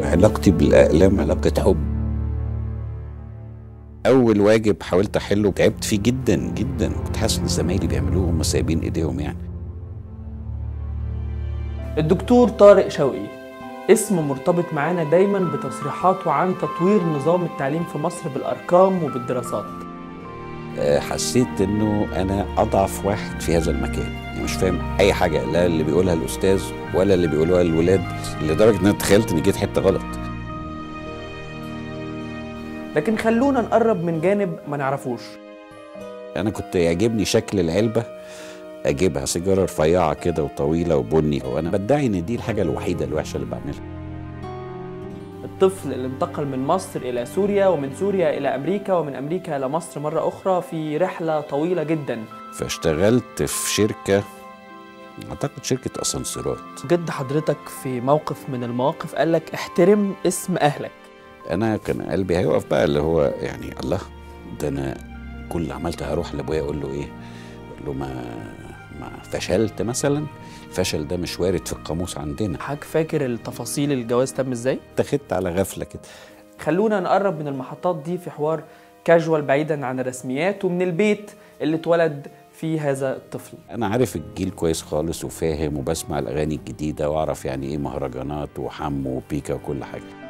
علاقتي بالاقلام علاقه حب اول واجب حاولت احله تعبت فيه جدا جدا كنت حاسس ان زمايلي بيعملوه هم سايبين ايديهم يعني الدكتور طارق شوقي اسم مرتبط معانا دايما بتصريحاته عن تطوير نظام التعليم في مصر بالارقام وبالدراسات آه، حسيت انه انا اضعف واحد في هذا المكان يعني مش فاهم اي حاجه لا اللي بيقولها الاستاذ ولا اللي بيقولوها الولاد لدرجه ان انا تخيلت اني جيت حته غلط لكن خلونا نقرب من جانب ما نعرفوش انا كنت يعجبني شكل العلبه اجيبها سيجاره رفيعه كده وطويله وبني وانا بدعي ان دي الحاجه الوحيده الوحشه اللي بعملها الطفل اللي انتقل من مصر إلى سوريا ومن سوريا إلى أمريكا ومن أمريكا إلى مصر مرة أخرى في رحلة طويلة جدا فاشتغلت في شركه اعتقد شركه اسانسيرات جد حضرتك في موقف من المواقف قال لك احترم اسم أهلك انا كان قلبي هيقف بقى اللي هو يعني الله ده انا كل اللي عملته هروح لابويا اقول له ايه اقول له ما ما فشلت مثلا الفشل ده مش وارد في القاموس عندنا حضرتك فاكر التفاصيل الجواز تم ازاي؟ اتخذت على غفله كده خلونا نقرب من المحطات دي في حوار كاجوال بعيدا عن الرسميات ومن البيت اللي اتولد فيه هذا الطفل انا عارف الجيل كويس خالص وفاهم وبسمع الاغاني الجديده واعرف يعني ايه مهرجانات وحمو وبيكا وكل حاجه